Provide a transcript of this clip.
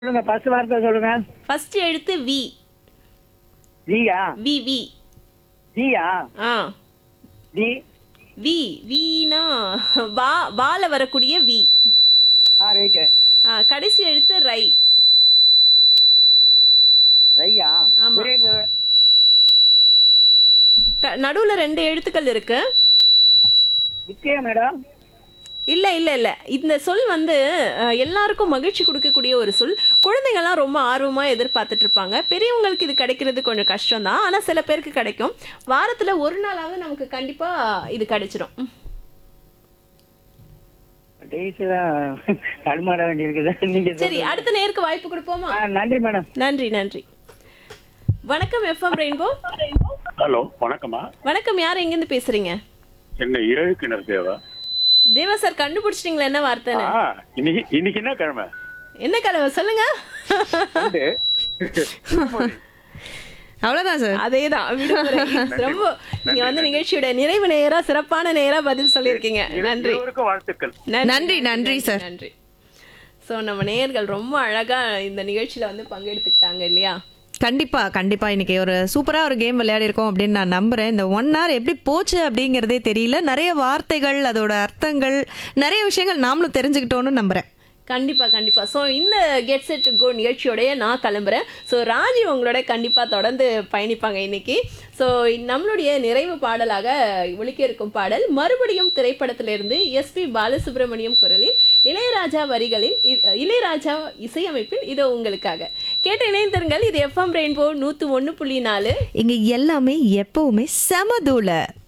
சொல்லுங்க ஃபர்ஸ்ட் வார்த்தை சொல்லுங்க ஃபர்ஸ்ட் எழுத்து வி ஜியா வி வி ஜியா ஆ ஜி வி வீனா வா வால வரக்கூடிய வி ஆ ரைட்டு ஆ, கடைசி எழுத்து ரை ரையா ஆமா. விரைவு க- நடுவுல ரெண்டு எழுத்துக்கள் இருக்கு வித்தியா மேடம் இல்ல இல்ல இல்ல இந்த சொல் வந்து அஹ், எல்லாருக்கும் மகிழ்ச்சி கொடுக்கக்கூடிய ஒரு சொல் குழந்தைங்கள்லாம் ரொம்ப ஆர்வமா எதிர்பார்த்துட்டு இருப்பாங்க பெரியவங்களுக்கு இது கிடைக்கிறது கொஞ்சம் கஷ்டம் தான் ஆனா சில பேருக்கு கிடைக்கும் வாரத்துல ஒரு நாளாவது நமக்கு கண்டிப்பா இது கிடைச்சிரும் டேஸ் தான் தடுமாற வேண்டியிருக்குது நீங்க சரி அடுத்த நேருக்கு வாய்ப்பு கொடுப்போமா ஆ, நன்றி மேடம் நன்றி நன்றி வணக்கம் எஃப்எம் ரெயின்போ ஹலோ வணக்கம்மா வணக்கம் யார் எங்கேருந்து பேசுறீங்க என்ன ஏழு கிணறு தேவா தேவா சார் கண்டுபிடிச்சிட்டீங்களா என்ன வார்த்தைன்னு ஆ இன்னைக்கு இன்னைக்கு என்ன கிழமை என்ன கிழமை சொல்லுங்க சண்டே. அவ்வளவுதான் சார் அதேதான் விடுமுறை ரொம்ப நீங்க வந்து நிகழ்ச்சியோட நிறைவு நேரா சிறப்பான நேரா பதில் சொல்லியிருக்கீங்க நன்றி இருவருக்கும் வாழ்த்துக்கள் நன்றி, நன்றி, சார். நன்றி சோ நம்ம நேயர்கள் ரொம்ப அழகா இந்த நிகழ்ச்சியில வந்து பங்கெடுத்துக்கிட்டாங்க இல்லையா கண்டிப்பா கண்டிப்பா இன்னைக்கு ஒரு சூப்பரா ஒரு கேம் விளையாடி இருக்கோம் அப்படின்னு நான் நம்புறேன் இந்த ஒன் hour எப்படி போச்சு அப்படிங்கறதே தெரியல நிறைய வார்த்தைகள் அதோட அர்த்தங்கள் நிறைய விஷயங்கள் நாமளும் தெரிஞ்சுக்கிட்டோம்னு நம்புறேன் கண்டிப்பா கண்டிப்பா சோ இந்த கெட் செட் கோ நிகழ்ச்சியோடய நான் கிளம்புறேன் சோ ராஜி உங்களோட கண்டிப்பா தொடர்ந்து பயணிப்பாங்க இன்னைக்கு சோ நம்மளுடைய நிறைவு பாடலாக ஒலிக்க இருக்கும் பாடல் மறுபடியும் திரைப்படத்திலிருந்து எஸ்பி பாலசுப்ரமணியம் குரலில் இளையராஜா வரிகளில் இ- இளையராஜா இசையமைப்பில் இதோ உங்களுக்காக கேட்ட இணைந்திருங்கள் இது எஃப்எம் ரெயின்போ நூத்து ஒன்று புள்ளி நாலு இங்க எல்லாமே எப்பவுமே சமதூல